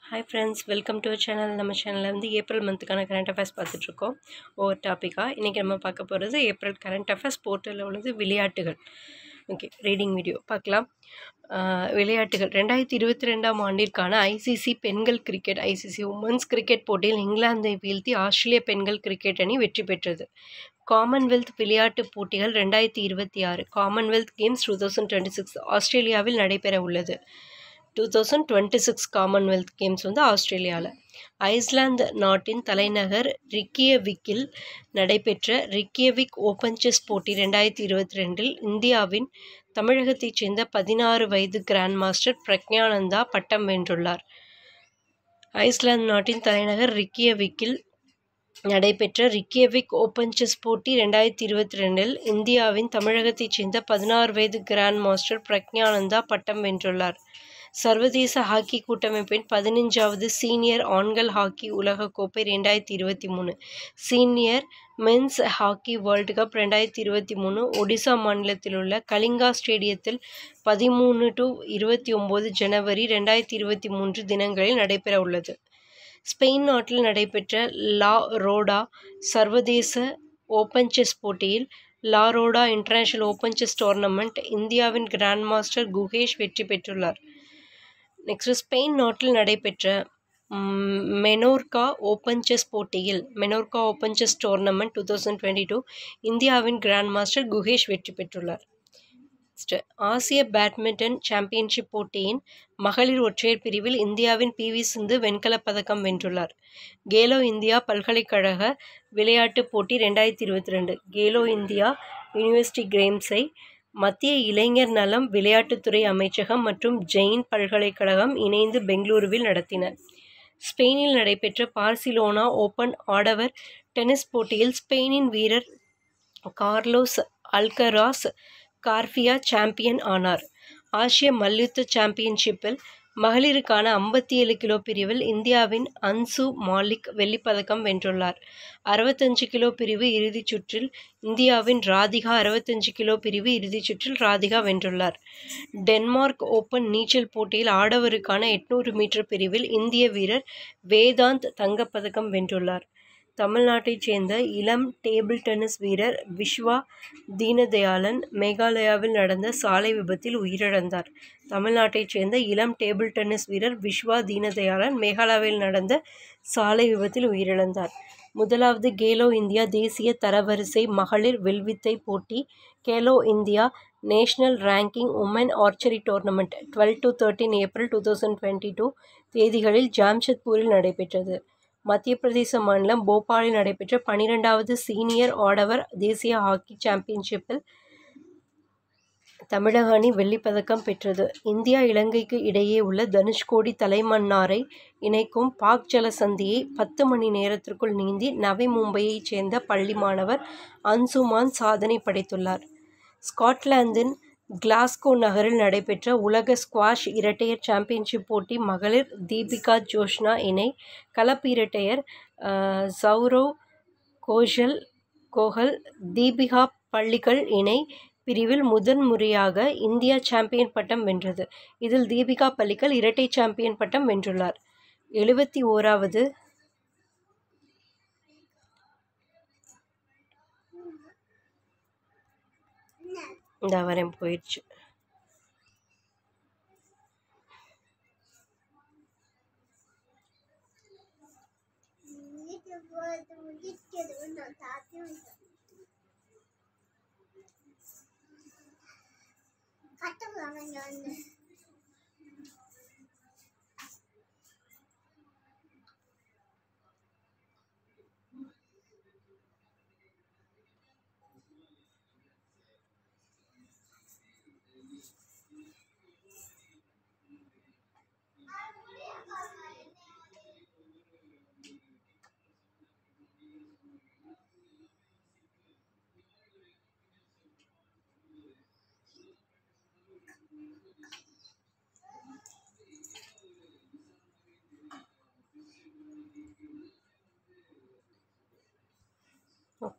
hi friends welcome to channel நம்ம சேனலில் வந்து ஏப்ரல் மந்த்துக்கான கரண்ட் அஃபேர்ஸ் பார்த்துட்ருக்கோம் ஒவ்வொரு டாப்பிக்காக இன்றைக்கி நம்ம பார்க்க போகிறது ஏப்ரல் கரண்ட் அஃபேர்ஸ் போர்ட்டலில் உள்ளது விளையாட்டுகள் ஓகே ரீடிங் வீடியோ பார்க்கலாம் ஆஹ் விளையாட்டுகள் ரெண்டாயிரத்தி இருபத்தி ரெண்டாம் ஆண்டிற்கான ஐசிசி பெண்கள் கிரிக்கெட் ஐசிசி உமன்ஸ் கிரிக்கெட் போட்டியில் இங்கிலாந்தை வீழ்த்தி ஆஸ்திரேலிய பெண்கள் கிரிக்கெட் அணி வெற்றி பெற்றது காமன்வெல்த் விளையாட்டுப் போட்டிகள் ரெண்டாயிரத்தி இருபத்தி ஆறு Commonwealth Games two thousand twenty six ஆஸ்திரேலியாவில் நடைபெற உள்ளது two thousand twenty six Commonwealth Games வந்து ஆஸ்திரேலியாவில் ஐஸ்லாந்து நாட்டின் தலைநகர் ரிக்கியவிக்கில் நடைபெற்ற ரிக்கியவிக் ஓப்பன் செஸ் போட்டி ரெண்டாயிரத்தி இருபத்தி ரெண்டில் இந்தியாவின் தமிழகத்தைச் சேர்ந்த பதினாறு வயது கிராண்ட் மாஸ்டர் பிரக்ஞானந்தா பட்டம் வென்றுள்ளார் ஐஸ்லாந்து நாட்டின் தலைநகர் ரிக்கியவிக்கில் நடைபெற்ற ரிக்கியவிக் ஓப்பன் செஸ் போட்டி ரெண்டாயிரத்தி இருபத்தி ரெண்டில் இந்தியாவின் தமிழகத்தைச் சேர்ந்த பதினாறு வயது கிராண்ட் மாஸ்டர் பிரக்ஞானந்தா பட்டம் வென்றுள்ளார் சர்வதேச ஹாக்கி கூட்டமைப்பின் பதினஞ்சாவது சீனியர் ஆண்கள் ஹாக்கி உலகக்கோப்பை ரெண்டாயிரத்தி இருபத்தி மூணு senior men's hockey world cup ரெண்டாயிரத்தி இருபத்தி மூணு ஒடிசா மாநிலத்தில் உள்ள கலிங்கா ஸ்டேடியத்தில் பதிமூணு டு இருபத்தி ஒம்பது ஜனவரி ரெண்டாயிரத்தி இருபத்தி மூன்று தினங்களில் நடைபெற உள்ளது ஸ்பெயின் நாட்டில் நடைபெற்ற லா ரோடா சர்வதேச ஓப்பன் செஸ் போட்டியில் La Roda international open chess tournament இந்தியாவின் கிராண்ட் மாஸ்டர் குகேஷ் வெற்றி பெற்றுள்ளார் நெக்ஸ்ட் ஸ்பெயின் நாட்டில் நடைபெற்ற ம், மெனோர்கா ஓப்பன் செஸ் போட்டியில் Menorca open chess tournament two thousand twenty two இந்தியாவின் கிராண்ட் மாஸ்டர் குகேஷ் வெற்றி பெற்றுள்ளார் Next, ஆசிய பேட்மிண்டன் சாம்பியன்ஷிப் போட்டியின் மகளிர் ஒற்றையர் பிரிவில் இந்தியாவின் பி வி சிந்து வெண்கலப் பதக்கம் வென்றுள்ளார் கேலோ இந்தியா பல்கலைக்கழக விளையாட்டுப் போட்டி ரெண்டாயிரத்தி இருபத்தி ரெண்டு கேலோ இந்தியா யூனிவர்சிட்டி கேம்ஸை மத்திய இளைஞர் நலம் விளையாட்டுத்துறை அமைச்சகம் மற்றும் ஜெயின் பல்கலைக்கழகம் இணைந்து பெங்களூருவில் நடத்தின ஸ்பெயினில் நடைபெற்ற பார்சிலோனா ஓபன் ஆடவர் டென்னிஸ் போட்டியில் ஸ்பெயினின் வீரர் கார்லோஸ் அல்கராஸ் கார்ஃபியா சாம்பியன் ஆனார் ஆசிய மல்யுத்த சாம்பியன்ஷிப்பில் மகளிருக்கான ஐம்பத்தி ஏழு கிலோ பிரிவில் இந்தியாவின் அன்சு மாலிக் வெள்ளிப்பதக்கம் வென்றுள்ளார் அறுபத்தஞ்சு கிலோ பிரிவு இறுதிச் சுற்றில் இந்தியாவின் ராதிகா அறுபத்தஞ்சு கிலோ பிரிவு இறுதிச் சுற்றில் ராதிகா வென்றுள்ளார் டென்மார்க் ஓபன் நீச்சல் போட்டியில் ஆடவருக்கான எட்நூறு மீட்டர் பிரிவில் இந்திய வீரர் வேதாந்த் தங்கப்பதக்கம் வென்றுள்ளார் தமிழ்நாட்டைச் சேர்ந்த இளம் டேபிள் டென்னிஸ் வீரர் விஸ்வா தீனதயாளன் மேகாலயாவில் நடந்த சாலை விபத்தில் உயிரிழந்தார் தமிழ்நாட்டைச் சேர்ந்த இளம் டேபிள் டென்னிஸ் வீரர் விஸ்வா தீனதயாளன் மேகாலயாவில் நடந்த சாலை விபத்தில் உயிரிழந்தார் முதலாவது கேலோ இந்தியா தேசிய தரவரிசை மகளிர் வில்வித்தை போட்டி Khelo India national ranking women archery tournament twelve to thirteen April two thousand twenty two தேதிகளில் ஜாம்ஷெத்பூரில் நடைபெற்றது மத்திய பிரதேச மாநிலம் போபாலில் நடைபெற்ற பனிரெண்டாவது சீனியர் ஆடவர் தேசிய ஹாக்கி சாம்பியன்ஷிப்பில் தமிழக அணி வெள்ளிப்பதக்கம் பெற்றது இந்தியா இலங்கைக்கு இடையே உள்ள தனுஷ்கோடி தலைமன்னாரை இணைக்கும் பாக் ஜலசந்தியை பத்து மணி நேரத்திற்குள் நீந்தி நவி மும்பையைச் சேர்ந்த பள்ளி மாணவர் அன்சுமான் சாதனை படைத்துள்ளார் ஸ்காட்லாந்தின் கிளாஸ்கோ நகரில் நடைபெற்ற உலக ஸ்குவாஷ் இரட்டையர் சாம்பியன்ஷிப் போட்டி மகளிர் தீபிகா ஜோஷ்னா இணை கலப்பு இரட்டையர் அஹ், சௌரவ் கோஷல் கோகல் தீபிகா பள்ளிக்கல் இணை பிரிவில் முதன் முறையாக இந்தியா சாம்பியன் பட்டம் வென்றது இதில் தீபிகா பள்ளிக்கல் இரட்டை சாம்பியன் பட்டம் வென்றுள்ளார் எழுபத்தி ஓராவது இந்த வரேன் போயிடுச்சு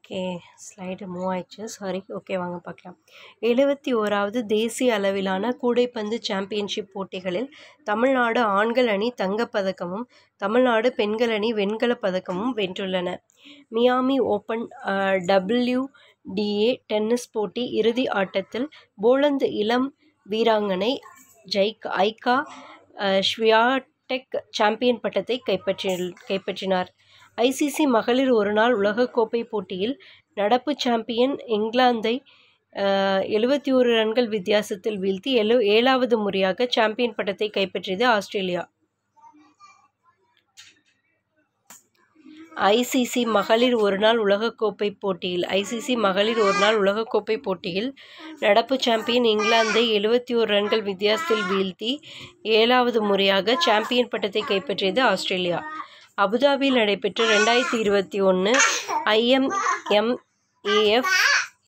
ஓகே ஸ்லைடு மூவ் ஆயிடுச்சு சாரி ஓகே வாங்க பார்க்கலாம் எழுபத்தி ஓராவது தேசிய அளவிலான கூடைப்பந்து சாம்பியன்ஷிப் போட்டிகளில் தமிழ்நாடு ஆண்கள் அணி தங்கப்பதக்கமும் தமிழ்நாடு பெண்கள் அணி வெண்கலப் பதக்கமும் வென்றுள்ளன மியாமி ஓப்பன் டபிள்யூடிஏ டென்னிஸ் போட்டி இறுதி ஆட்டத்தில் போலந்து இளம் வீராங்கனை ஜெய்க் ஐகா ஸ்வியாடெக் சாம்பியன் பட்டத்தை கைப்பற்றி கைப்பற்றினார் ஐசிசி மகளிர் ஒருநாள் உலகக்கோப்பை போட்டியில் நடப்பு சாம்பியன் இங்கிலாந்தை எழுபத்தி ஓரு ரன்கள் வித்தியாசத்தில் வீழ்த்தி எழு ஏழாவது முறையாக சாம்பியன் பட்டத்தை கைப்பற்றியது ஆஸ்திரேலியா ஐசிசி மகளிர் ஒருநாள் உலகக்கோப்பை போட்டியில் ஐசிசி மகளிர் ஒருநாள் உலகக்கோப்பை போட்டியில் நடப்பு சாம்பியன் இங்கிலாந்தை எழுபத்தி ஓரு ரன்கள் வித்தியாசத்தில் வீழ்த்தி ஏழாவது முறையாக சாம்பியன் பட்டத்தை கைப்பற்றியது ஆஸ்திரேலியா அபுதாபியில் நடைபெற்ற ரெண்டாயிரத்தி இருபத்தி ஒன்று ஐஎம்எம்ஏஎஃப்